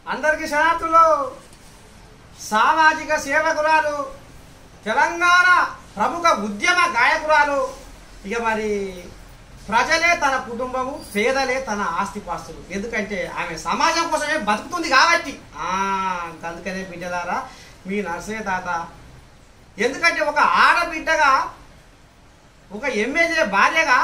అందరికీ శరణార్థులు సామాజిక సేవకురాలు తెలంగాణ ప్రముఖ ఉద్యమ గాయకురాలు ఇక మరి ప్రజలే తన కుటుంబము పేదలే తన ఆస్తిపాస్తులు ఎందుకంటే ఆమె సమాజం కోసమే బతుకుతుంది కాబట్టి ఆ, అందుకనే బిడ్డలారా మీ నర్సయ్య తాత ఎందుకంటే ఒక ఆడబిడ్డగా ఒక ఎమ్మెల్యే భార్యగా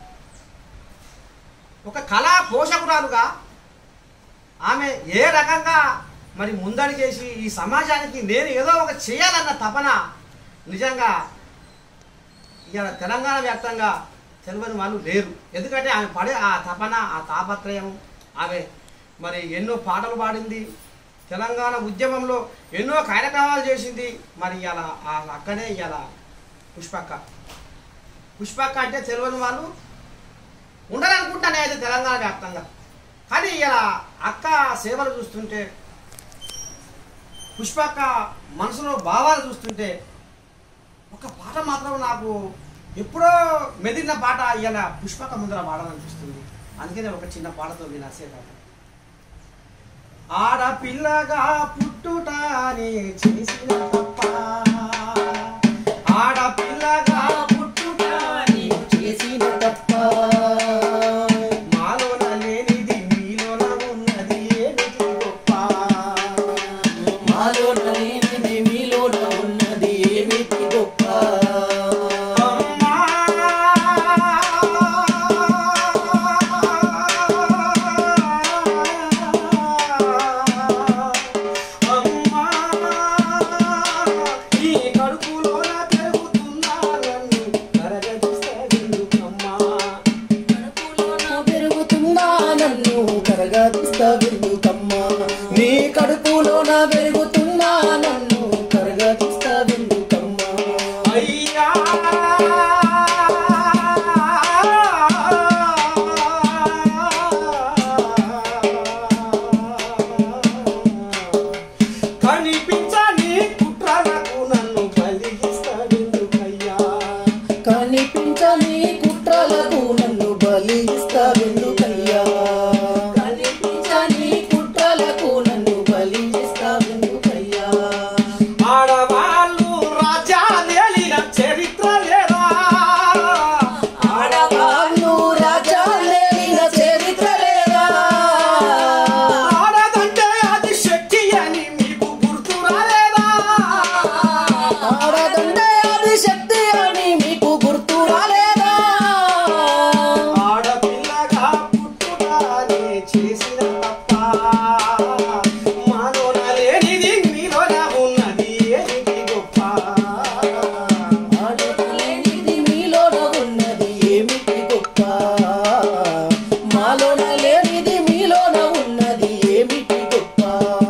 ఒక కళా పోషకురాలుగా ఆమె ఏ రకంగా మరి ముందడిగేసి ఈ సమాజానికి నేను ఏదో ఒక చేయాలన్న తపన నిజంగా ఇవాళ తెలంగాణ వ్యాప్తంగా తెలియని వాళ్ళు లేరు ఎందుకంటే ఆమె పడే ఆ తపన ఆ తాపత్రయం ఆమె మరి ఎన్నో పాటలు పాడింది తెలంగాణ ఉద్యమంలో ఎన్నో కార్యక్రమాలు చేసింది మరి ఇవాళ ఆ అక్కనే ఇవాళ పుష్పక్క పుష్పక్క అంటే తెలియని వాళ్ళు ఉండాలనుకుంటానే అయితే తెలంగాణ వ్యాప్తంగా కానీ ఇలా అక్క సేవలు చూస్తుంటే పుష్పక్క మనసులో భావాలు చూస్తుంటే ఒక పాట మాత్రం నాకు ఎప్పుడో మెదిలిన పాట ఇలా పుష్పక ముందర పాడాలనిపిస్తుంది అందుకనే ఒక చిన్న పాటతో నేను అసే కాదు ఆడపిల్లగా పుట్టుటానే చేసిన తప్ప ఆడపిల్లగా పుట్టుటాని చేసిన తప్ప మాలోన లేనిది మీలోన ఉన్నది ఏమిటి గొప్ప మాలోన లేనిది మీలోన ఉన్నది ఏమిటి గొప్ప అమ్మా అమ్మా ఈ కడుపులోన పెరుగుతున్నా నన్ను కరగదీస్తావెందుకమ్మా కడుపులోన పెరుగుతున్నా నన్ను కరగదీస్తావెందుకమ్మా నీ కడుపులోన పెరుగుతున్నా నన్ను కరగదీస్తావెందుకమ్మా అయ్యా కనిపించని కుట్రలకు నన్ను బలిగిస్తావెందుకయ్యా కనిపించని కుట్రలకు నన్ను బలిస్తావెందుకయ్యా కనిపించని కుట్రలకు నన్ను బలిస్తావెందుకయ్యా ఆడవాళ్ళు రాజ్యాలేలిన చరిత్ర లేదా ఆడవాళ్ళు రాజ్యాలేలిన చరిత్ర లేదా ఆడదంటే అది శక్తి అని మీకు గుర్తు రాలేదా ఆడదండే అది శక్తి అని మీకు గుర్తు రాలేదా ఆడపిల్లగా పుట్టుటానే చేసిన తప్ప మాలోన లేనిది మీలోన ఉన్నది ఏమిటి గొప్ప ఆడలేనిది మీలోన ఉన్నది ఏమిటి గొప్ప మాలోన లేనిది మీలోన ఉన్నది ఏమిటి గొప్ప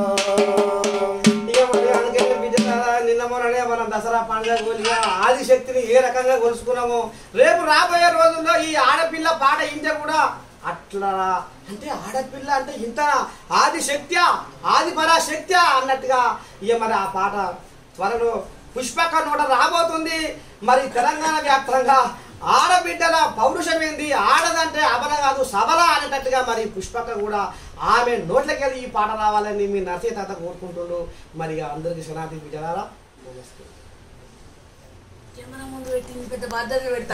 ఇక మరి అందుకని బిడ్డలారా, నిన్న మొన్ననే మనం దసరా పండుగ కొలిగా ఆదిశక్తిని ఏ రకంగా కొలుసుకున్నామో రేపు రాబోయే రోజుల్లో ఈ ఆడపిల్ల పాట ఇంటే కూడా అట్లా అంటే ఆడపిల్ల అంటే ఇంత ఆదిశక్త్యా ఆది పరాశక్త్యా అన్నట్టుగా ఇక మరి ఆ పాట త్వరలో పుష్పక నోట రాబోతుంది మరి తెలంగాణ వ్యాప్తంగా ఆడబిడ్డల పౌరుషం ఏంది ఆడదంటే అబల కాదు సబల అనేటట్టుగా మరి పుష్పక కూడా ఆమె నోట్లకెళ్ళి ఈ పాట రావాలని మీ నరసయ్య తాత కోరుకుంటుండు మరి ఇక అందరికి శనార్థి బిడ్డలారా నమస్తే కెమెరా ముందు పెట్టి పెద్ద బాధ్యత పెడతా